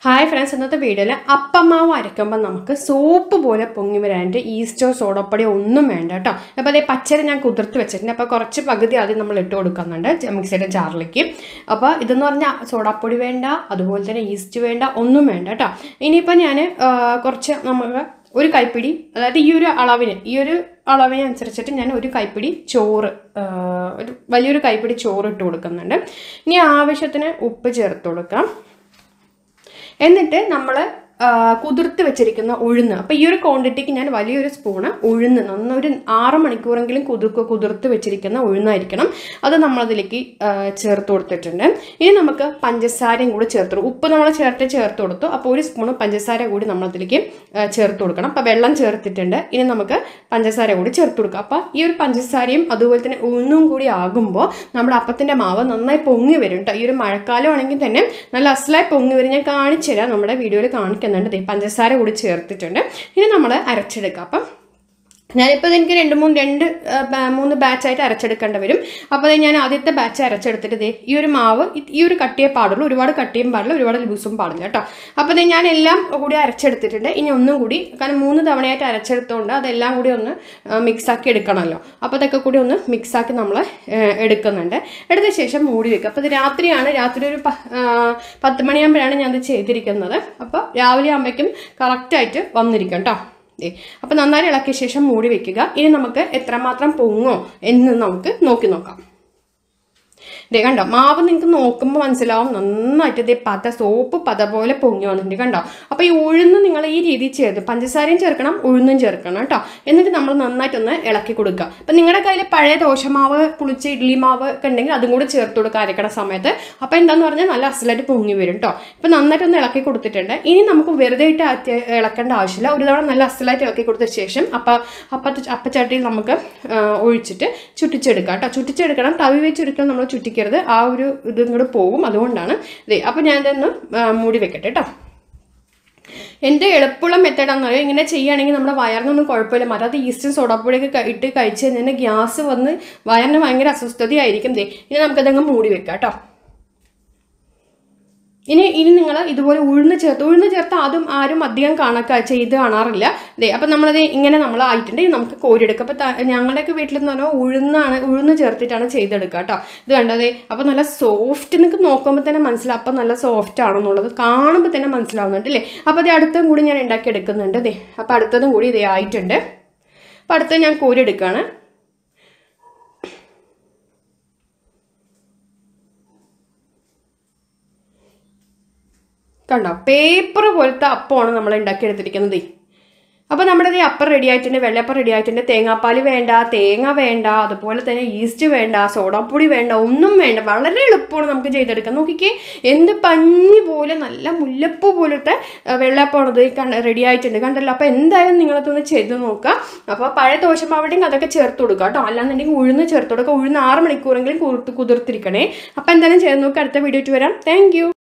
Hi friends ഇന്നത്തെ വീഡിയോയിൽ അപ്പമാവ് അരയ്ക്കുമ്പോൾ നമുക്ക് സോപ്പ് പോലെ പൊങ്ങി വരാനായിട്ട് ഈസ്റ്റോ സോഡപ്പൊടി ഒന്നും വേണ്ട കേട്ടോ അപ്പോൾ അതേ പച്ചരി ഞാൻ കുതിർത്ത് വെച്ചിട്ടുണ്ട് അപ്പോൾ കുറച്ച് പകുതി ആദ്യം നമ്മൾ ഇട്ട് കൊടുക്കുന്നുണ്ട് ജ- മിക്സിയുടെ ജാറിലേക്ക് അപ്പോൾ ഇതെന്ന് പറഞ്ഞാൽ സോഡാപ്പൊടി വേണ്ട അതുപോലെ തന്നെ ഈസ്റ്റ് വേണ്ട ഒന്നും വേണ്ട കേട്ടോ ഇനിയിപ്പോൾ ഞാൻ കുറച്ച് നമുക്ക് ഒരു കൈപ്പിടി അതായത് ഈ ഒരു അളവിന് ഈ ഒരു അളവിനനുസരിച്ചിട്ട് ഞാൻ ഒരു കൈപ്പിടി ചോറ് ആ, ഒരു വലിയൊരു കൈപ്പിടി ചോറ് ഇട്ട് കൊടുക്കുന്നുണ്ട് ഇനി ആവശ്യത്തിന് ഉപ്പ് ചേർത്ത് കൊടുക്കാം എന്നിട്ട് നമ്മൾ കുതിർത്ത് വെച്ചിരിക്കുന്ന ഉഴുന്ന് അപ്പോൾ ഈ ഒരു ക്വാണ്ടിറ്റിക്ക് ഞാൻ വലിയൊരു സ്പൂണ് ഉഴുന്ന് നന്നൊരു ആറ് മണിക്കൂറെങ്കിലും കുതിർക്ക് കുതിർത്ത് വെച്ചിരിക്കുന്ന ഉഴുന്നായിരിക്കണം അത് നമ്മളതിലേക്ക് ആ, ചേർത്ത് കൊടുത്തിട്ടുണ്ട് ഇനി നമുക്ക് പഞ്ചസാരയും കൂടി ചേർത്ത് കൊടുക്കും ഉപ്പ് നമ്മൾ ചേർത്ത് ചേർത്ത് കൊടുത്തു അപ്പോൾ ഒരു സ്പൂണ് പഞ്ചസാര കൂടി നമ്മളതിലേക്ക് ആ, ചേർത്ത് കൊടുക്കണം അപ്പോൾ വെള്ളം ചേർത്തിട്ടുണ്ട് ഇനി നമുക്ക് പഞ്ചസാര കൂടി ചേർത്ത് കൊടുക്കാം അപ്പോൾ ഈ ഒരു പഞ്ചസാരയും അതുപോലെ തന്നെ ഉഴുന്നും കൂടി ആകുമ്പോൾ നമ്മുടെ അപ്പത്തിൻ്റെ മാവ് നന്നായി പൊങ്ങി വരും കേട്ടോ ഈ ഒരു മഴക്കാലം ആണെങ്കിൽ തന്നെ നല്ല അസലായി പൊങ്ങി വരും ഞാൻ കാണിച്ചു തരാം നമ്മുടെ വീഡിയോയിൽ കാണിക്കുന്നുണ്ട് ദേ പഞ്ചസാര കൂടി ചേർത്തിട്ടുണ്ട് ഇനി നമ്മൾ അരച്ചെടുക്കാം അപ്പം ഞാനിപ്പോൾ എനിക്ക് രണ്ട് മൂന്ന് രണ്ട് ആ, ബാ- മൂന്ന് ബാച്ചായിട്ട് അരച്ചെടുക്കേണ്ടി വരും അപ്പോൾ ദേ ഞാൻ ആദ്യത്തെ ബാച്ച് അരച്ചെടുത്തിട്ട് ദേ ഈ ഒരു മാവ് ഇത് ഈ ഒരു കട്ടിയേ പാടുള്ളൂ ഒരുപാട് കട്ടിയും പാടില്ല ഒരുപാട് ലൂസും പാടില്ല കേട്ടോ അപ്പോൾ ദേ ഞാൻ എല്ലാം കൂടി അരച്ചെടുത്തിട്ടുണ്ട് ഇനി ഒന്നും കൂടി കാരണം മൂന്ന് തവണയായിട്ട് അരച്ചെടുത്തുകൊണ്ട് അതെല്ലാം കൂടി ഒന്ന് മിക്സാക്കി എടുക്കണമല്ലോ അപ്പോൾ അതൊക്കെ കൂടി ഒന്ന് മിക്സാക്കി നമ്മൾ എടുക്കുന്നുണ്ട് എടുത്ത ശേഷം മൂടി വെക്കുക അപ്പോൾ ഇത് രാത്രിയാണ് രാത്രി ഒരു പ- ആ, പത്ത് മണിയാകുമ്പോഴാണ് ഞാനത് ചെയ്തിരിക്കുന്നത് അപ്പോൾ രാവിലെ ആകുമ്പോഴേക്കും കറക്റ്റായിട്ട് വന്നിരിക്കും കേട്ടോ ദേ. അപ്പോൾ നന്നായി ഇളക്കിയ ശേഷം മൂടി വെക്കുക ഇനി നമുക്ക് എത്രമാത്രം പൊങ്ങോ എന്ന് നമുക്ക് നോക്കി നോക്കാം ദേ കണ്ടോ മാവ് നിങ്ങൾക്ക് നോക്കുമ്പോൾ മനസ്സിലാവും നന്നായിട്ട് ഇതേ പത സോപ്പ് പത പോലെ പൊങ്ങി വന്നിട്ടുണ്ട് കണ്ടോ അപ്പോൾ ഈ ഉഴുന്ന് നിങ്ങൾ ഈ രീതിയിൽ ചേർത്ത് പഞ്ചസാരയും ചേർക്കണം ഉഴുന്നും ചേർക്കണം കേട്ടോ എന്നിട്ട് നമ്മൾ നന്നായിട്ടൊന്ന് ഇളക്കി കൊടുക്കുക അപ്പം നിങ്ങളുടെ കയ്യിൽ പഴയ ദോശമാവ് പുളിച്ച ഇഡ്ഡലി മാവ് ഒക്കെ ഉണ്ടെങ്കിൽ അതും കൂടി ചേർത്ത് കൊടുക്കുക അരക്കണ സമയത്ത് അപ്പോൾ എന്താന്ന് പറഞ്ഞാൽ നല്ല അസലായിട്ട് പൊങ്ങി വരും കേട്ടോ ഇപ്പം നന്നായിട്ടൊന്ന് ഇളക്കി കൊടുത്തിട്ടുണ്ട് ഇനി നമുക്ക് വെറുതെ ഇട്ട് അത്യ- ഇളക്കേണ്ട ആവശ്യമില്ല ഒരു തവണ നല്ല അസലായിട്ട് ഇളക്കി കൊടുത്ത ശേഷം അപ്പ അപ്പത്തെ അപ്പച്ചട്ടിയിൽ നമുക്ക് ആ, ഒഴിച്ചിട്ട് ചുറ്റിച്ചെടുക്കാം കേട്ടോ ചുറ്റിച്ചെടുക്കണം തവി വെച്ച് ഒരിക്കലും നമ്മൾ ചുറ്റിക്കരുത് ആ ഒരു ഇത് ഇങ്ങോട്ട് പോകും അതുകൊണ്ടാണ് ഇതേ അപ്പോൾ ഞാൻ ഇതൊന്ന് ആ, മൂടി വെക്കട്ടെ കേട്ടോ എൻ്റെ എളുപ്പമുള്ള മെത്തേഡാണെന്ന് പറയുക ഇങ്ങനെ ചെയ്യുകയാണെങ്കിൽ നമ്മുടെ വയറിനൊന്നും കുഴപ്പമില്ല മറ്റത് ഈസ്റ്റും സോഡാപ്പൊടിയൊക്കെ ക- ഇട്ട് കഴിച്ച് കഴിഞ്ഞാൽ ഗ്യാസ് വന്ന് വയറിന് ഭയങ്കര അസ്വസ്ഥതയായിരിക്കും ദേ ഇനി നമുക്കതങ്ങ് മൂടി വെക്കാം കേട്ടോ ഇനി ഇനി നിങ്ങൾ ഇതുപോലെ ഉഴുന്ന് ചേർത്ത് ഉഴുന്ന് ചേർത്ത് അതും ആരും അധികം കാണാ ചെയ്ത് കാണാറില്ല ദേ അപ്പം നമ്മളത് ഇങ്ങനെ നമ്മൾ ആയിട്ടുണ്ട് ഇനി നമുക്ക് കോരിയെടുക്കാം അപ്പം ഞങ്ങളുടെയൊക്കെ വീട്ടിൽ എന്ന് പറഞ്ഞാൽ ഉഴുന്നാണ് ഉഴുന്ന് ചേർത്തിട്ടാണ് ചെയ്തെടുക്കുക കേട്ടോ ഇത് കണ്ടതേ അപ്പം നല്ല സോഫ്റ്റ് നിങ്ങൾക്ക് നോക്കുമ്പോൾ തന്നെ മനസ്സിലാവും അപ്പം നല്ല സോഫ്റ്റ് ആണെന്നുള്ളത് കാണുമ്പോൾ തന്നെ മനസ്സിലാവുന്നുണ്ട് അല്ലേ അപ്പോൾ അത് അടുത്തും കൂടി ഞാൻ ഉണ്ടാക്കി എടുക്കുന്നുണ്ട് ദേ അപ്പോൾ അടുത്തതും കൂടി ഇതേ ആയിട്ടുണ്ട് അപ്പോൾ അടുത്തത് ഞാൻ കോരിയെടുക്കുകയാണ് കണ്ടോ പേപ്പർ പോലത്തെ അപ്പമാണ് നമ്മൾ ഉണ്ടാക്കിയെടുത്തിരിക്കുന്നത് അപ്പോൾ നമ്മുടെ ഈ അപ്പം റെഡി ആയിട്ടുണ്ട് വെള്ളയപ്പം റെഡി ആയിട്ടുണ്ട് തേങ്ങാപ്പാൽ വേണ്ട തേങ്ങ വേണ്ട അതുപോലെ തന്നെ ഈസ്റ്റ് വേണ്ട സോഡാപ്പൊടി വേണ്ട ഒന്നും വേണ്ട വളരെ എളുപ്പമാണ് നമുക്ക് ചെയ്തെടുക്കാം നോക്കിക്കേ എന്ത് പഞ്ഞി പോലെ നല്ല മുല്ലപ്പൂ പോലത്തെ ആ, വെള്ളയപ്പമാണത് റെഡി ആയിട്ടുണ്ട് കണ്ടല്ലോ അപ്പോൾ എന്തായാലും നിങ്ങളതൊന്ന് ചെയ്ത് നോക്കുക അപ്പോൾ പഴയ ദോശമാവിടെയും അതൊക്കെ ചേർത്ത് കൊടുക്കുക കേട്ടോ അല്ലാന്നുണ്ടെങ്കിൽ ഉഴുന്ന് ചേർത്ത് കൊടുക്കുക ഉഴുന്ന് ആറ് മണിക്കൂറെങ്കിലും കുതിർത്ത് കുതിർത്തിരിക്കണേ അപ്പോൾ എന്തായാലും ചെയ്ത് നോക്കുക അടുത്ത വീഡിയോ വരാം താങ്ക്